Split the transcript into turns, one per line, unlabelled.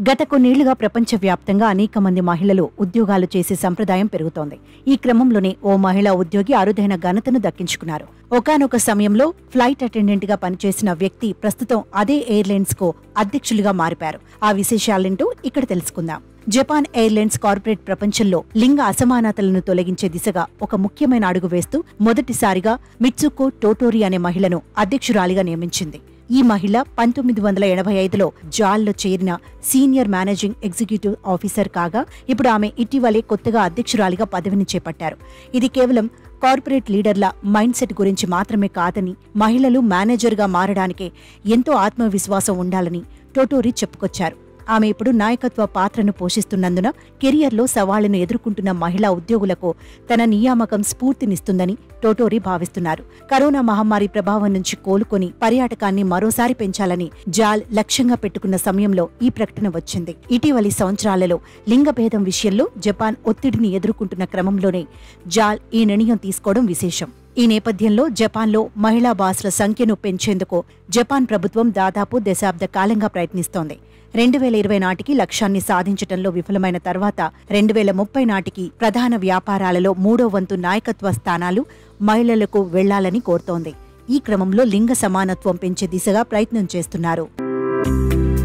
గత కొన్నేళ్లుగా ప్రపంచవ్యాప్తంగా అనేక మంది మహిళలు ఉద్యోగాలు చేసే సంప్రదాయం పెరుగుతోంది ఈ క్రమంలోనే ఓ మహిళా ఉద్యోగి అరుదైన ఘనతను దక్కించుకున్నారు ఒకానొక సమయంలో ఫ్లైట్ అటెండెంట్ గా పనిచేసిన వ్యక్తి ప్రస్తుతం అదే ఎయిర్లైన్స్ కు అధ్యక్షులుగా మారిపారు ఆ విశేషాలేంటో ఇక్కడ తెలుసుకుందాం జపాన్ ఎయిర్లైన్స్ కార్పొరేట్ ప్రపంచంలో లింగ అసమానతలను తొలగించే దిశగా ఒక ముఖ్యమైన అడుగు వేస్తూ మొదటిసారిగా మిట్సుకో టోటోరి అనే మహిళను అధ్యక్షురాలిగా నియమించింది ఈ మహిళ పంతొమ్మిది వందల ఎనభై ఐదులో జాల్లో చేరిన సీనియర్ మేనేజింగ్ ఎగ్జిక్యూటివ్ ఆఫీసర్ కాగా ఇప్పుడు ఆమె ఇటీవలే కొత్తగా అధ్యక్షురాలిగా పదవిని చేపట్టారు ఇది కేవలం కార్పొరేట్ లీడర్ల మైండ్ సెట్ గురించి మాత్రమే కాదని మహిళలు మేనేజర్గా మారడానికే ఎంతో ఆత్మవిశ్వాసం ఉండాలని టోటోరి చెప్పుకొచ్చారు ఆమె ఇప్పుడు నాయకత్వ పాత్రను పోషిస్తున్నందున కెరియర్లో సవాళ్లను ఎదుర్కొంటున్న మహిళా ఉద్యోగులకు తన నియామకం స్ఫూర్తినిస్తుందని టోటోరి భావిస్తున్నారు కరోనా మహమ్మారి ప్రభావం నుంచి కోలుకొని పర్యాటకాన్ని మరోసారి పెంచాలని జాల్ లక్ష్యంగా పెట్టుకున్న సమయంలో ఈ ప్రకటన వచ్చింది ఇటీవలి సంవత్సరాలలో లింగభేదం విషయంలో జపాన్ ఒత్తిడిని ఎదుర్కొంటున్న క్రమంలోనే జాల్ ఈ నిర్ణయం తీసుకోవడం విశేషం ఈ నేపథ్యంలో జపాన్లో మహిళా బాస్ల సంఖ్యను పెంచేందుకు జపాన్ ప్రభుత్వం దాదాపు దశాబ్ద కాలంగా ప్రయత్నిస్తోంది రెండు వేల ఇరవై నాటికి లక్ష్యాన్ని సాధించటంలో విఫలమైన తర్వాత రెండు వేల ముప్పై నాటికి ప్రధాన వ్యాపారాలలో మూడో వంతు నాయకత్వ స్థానాలు మహిళలకు వెళ్లాలని కోరుతోంది ఈ క్రమంలో లింగ సమానత్వం పెంచే దిశగా ప్రయత్నం చేస్తున్నారు